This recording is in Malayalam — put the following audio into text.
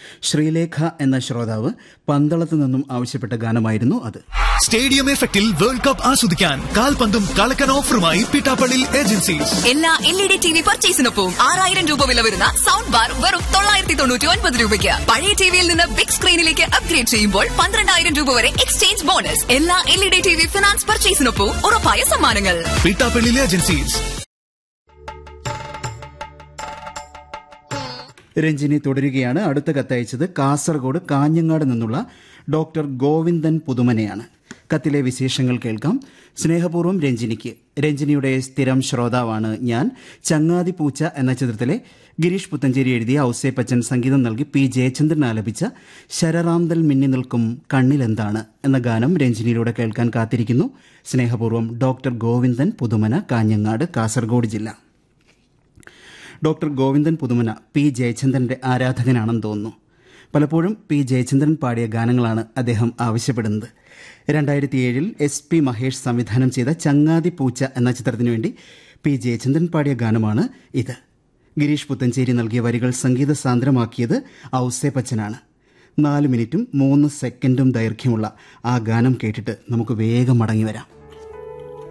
ശ്രീലേഖ എന്ന ശ്രോതാവ് പന്തളത്ത് നിന്നും ആവശ്യപ്പെട്ട ഗാനമായിരുന്നു അത് സ്റ്റേഡിയം എഫക്റ്റിൽ വേൾഡ് കപ്പ് ആസ്വദിക്കാൻ കാൽപന്തും കളക്കൻ ഓഫറുമായി പിട്ടാപ്പള്ളി ഏജൻസീസ് എല്ലാ L E D T V പർച്ചേസിനൊപ്പം ആറായിരം രൂപ വില വരുന്ന സൗണ്ട് ബാർ വെറും തൊള്ളായിരത്തി തൊണ്ണൂറ്റി ഒൻപത് രൂപയ്ക്ക് പഴയ ടിവിയിൽ നിന്ന് ബിഗ് സ്ക്രീനിലേക്ക് അപ്ഗ്രേഡ് ചെയ്യുമ്പോൾ പന്ത്രണ്ടായിരം രൂപ വരെ എക്സ്ചേഞ്ച് ബോണസ് എല്ലാ L E D T V finance പർച്ചേസിനൊപ്പം ഉറപ്പായ സമ്മാനങ്ങൾ പിട്ടാപ്പള്ളി ഏജൻസീസ് രഞ്ജിനി തുടരുകയാണ് അടുത്ത കത്തയച്ചത് കാസർഗോഡ് കാഞ്ഞങ്ങാട് നിന്നുള്ള ഡോക്ടർ ഗോവിന്ദൻ പുതുമനയാണ് കത്തിലെ വിശേഷങ്ങൾ കേൾക്കാം സ്നേഹപൂർവ്വം രഞ്ജിനിക്ക് രഞ്ജിനിയുടെ സ്ഥിരം ശ്രോതാവാണ് ഞാൻ ചങ്ങാതി പൂച്ച എന്ന ചിത്രത്തിലെ ഗിരീഷ് പുത്തഞ്ചേരി എഴുതിയ ഔസേപ്പച്ചൻ സംഗീതം നൽകി പി ജയചന്ദ്രൻ ആലപിച്ച ശരറാന്തൽ മിന്നി നിൽക്കും കണ്ണിലെന്താണ് എന്ന ഗാനം രഞ്ജിനിയിലൂടെ കേൾക്കാൻ കാത്തിരിക്കുന്നു സ്നേഹപൂർവ്വം ഡോക്ടർ ഗോവിന്ദൻ പുതുമന കാഞ്ഞങ്ങാട് കാസർഗോഡ് ജില്ല ഡോക്ടർ ഗോവിന്ദൻ പുതുമന പി ജയചന്ദ്രന്റെ ആരാധകനാണെന്ന് തോന്നുന്നു പലപ്പോഴും പി ജയചന്ദ്രൻ പാടിയ ഗാനങ്ങളാണ് അദ്ദേഹം ആവശ്യപ്പെടുന്നത് രണ്ടായിരത്തി ഏഴിൽ എസ് പി മഹേഷ് സംവിധാനം ചെയ്ത ചങ്ങാതി പൂച്ച എന്ന ചിത്രത്തിനു വേണ്ടി പി ജയചന്ദ്രൻ പാടിയ ഗാനമാണ് ഇത് ഗിരീഷ് പുത്തഞ്ചേരി നൽകിയ വരികൾ സംഗീത സാന്ദ്രമാക്കിയത് ഔസേപ്പച്ചനാണ് നാല് മിനിറ്റും മൂന്ന് സെക്കൻഡും ദൈർഘ്യമുള്ള ആ ഗാനം കേട്ടിട്ട് നമുക്ക് വേഗം മടങ്ങി വരാം